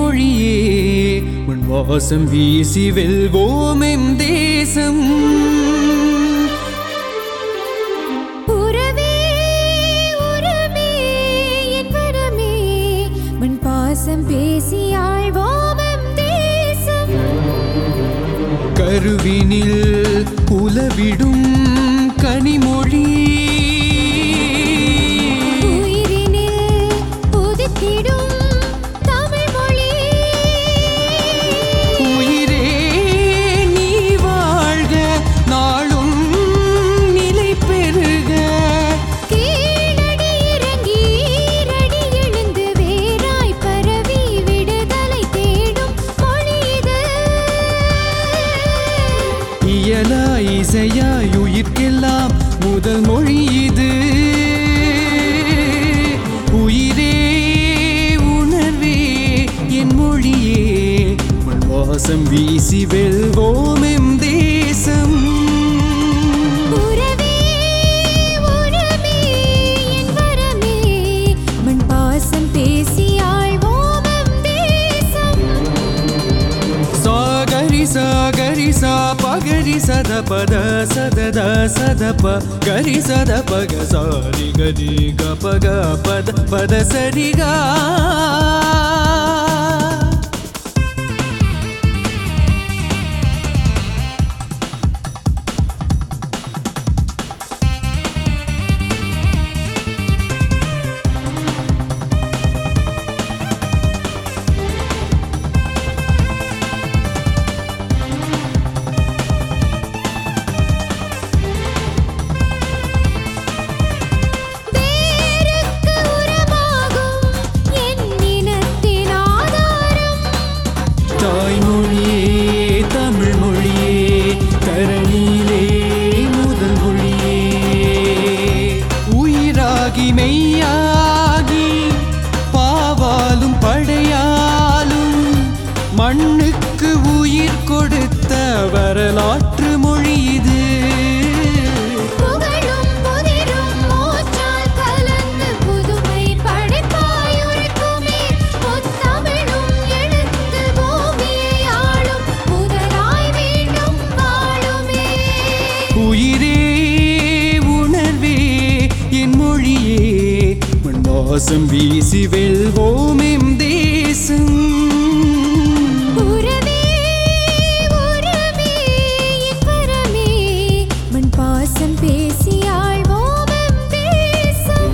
மொழியே மண் வாசம் வீசி வெல்வோம் எம் தேசம் உறவே உறவே என் வரமே மண் பாசம் பேசி ஆழ்வோம் எம் தேசம் கருவினில் உலவிடும் கனிமொழி உயிரினில் உதித்திடும் தமிழ் மொழி உயிரே நீ வாழ்க நாளும் நிலை பெறுக கீழடி இறங்கி ஈரடி எழுந்து வேராய் பரவி விடுதலை தேடும் மொழி இது இயலா இசையாய் உயிர்க்கெல்லாம் முதல் மொழி இது உயிரே உணர்வே என் மொழியே மண் வாசம் வீசி வெல்வோம் எம் தேசம் உறவே உறவே என் வரமே மண் பாசம் பேசி ஆழ்வோம் எம் தேசம் சாகரி சாகரி சா பகரி சத பத சதத சதப கரி சத பக சாரி கரி க பக பத பத சரிகா வேருக்கு உரமாகும் என் இனத்தின் ஆதாரம் தாய்மொழியே தமிழ் மொழியே தரணியிலே முதல் மொழியே உயிராகி மெய்யாகி பாவாலும் படையாலும் மண்ணுக்கு உயிர் கொடுத்த வரலாற்று மொழி இது புகழும் புதிரும் மூச்சால் கலந்து புதுமை படைப்பாய் உழைக்குமே முத்தமிழும் எழுத்து பூமியை ஆளும் முதலாய் மீண்டும் வாழுமே உயிரே உணர்வே என் மொழியே மண் வாசம் வீசி வெல்வோம் எம் தேசம் உறவே உறவே என் வரமே மண் பாசம் பேசி ஆழ்வோம் எம் தேசம்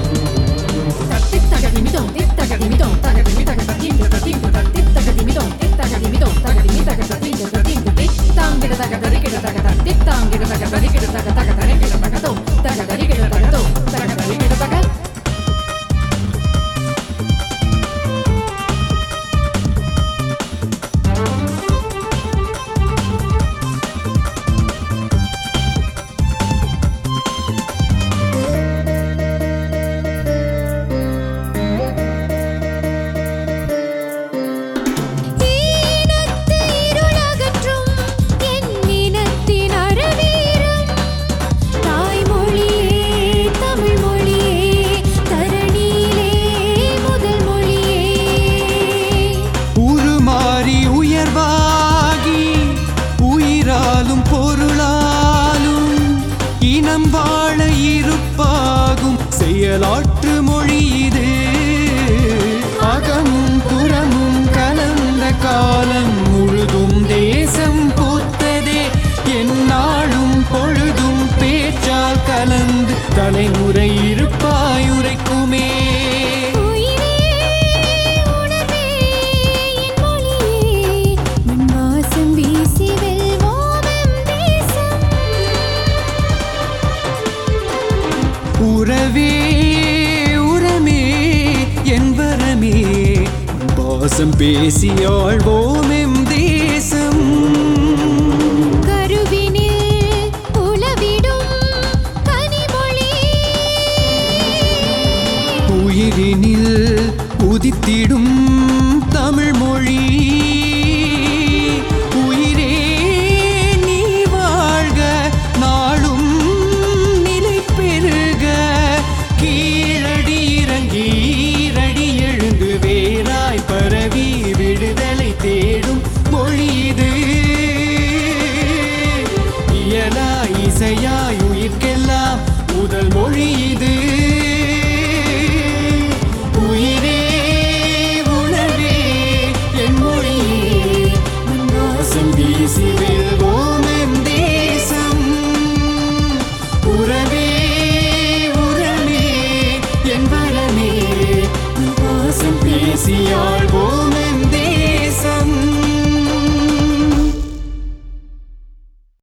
ஈனத்து இருளகற்றும் என் இனத்தின் அறவீரம் தாய்மொழியே தமிழ் மொழியே தரணியிலே முதல் மொழியே உருமாறி உயர்வாகி உயிராலும் பொருளாலும் இனம் வாழ இருப்பாகும் செயலாற்று மொழி இது அகமும் புறமும் கலந்த காலம் முழுதும் தேசம் பூத்ததே எந்நாளும் பொழுதும் பேச்சால் கலந்து தலைமுறை இருப்பாயுரைக்குமே உயிரே உணர்வே என் மொழியே மண் வாசம் வீசி வெல்வோம் எம் தேசம் உறவே உரமே என் வரமே உன் பாசம் பேசி ஆழ்வோம் எம் தேசம் கருவினில் உலவிடும் கனிமொழி உயிரினில் உதித்திடும் தமிழ் மொழி உயிரே நீ வாழ்க நாளும் நிலை பெறுக கீழடி இறங்கி ஈரடி எழுந்து வேராய் பரவி விடு இசையாய் உயிர்க்கெல்லாம் முதல் மொழி இது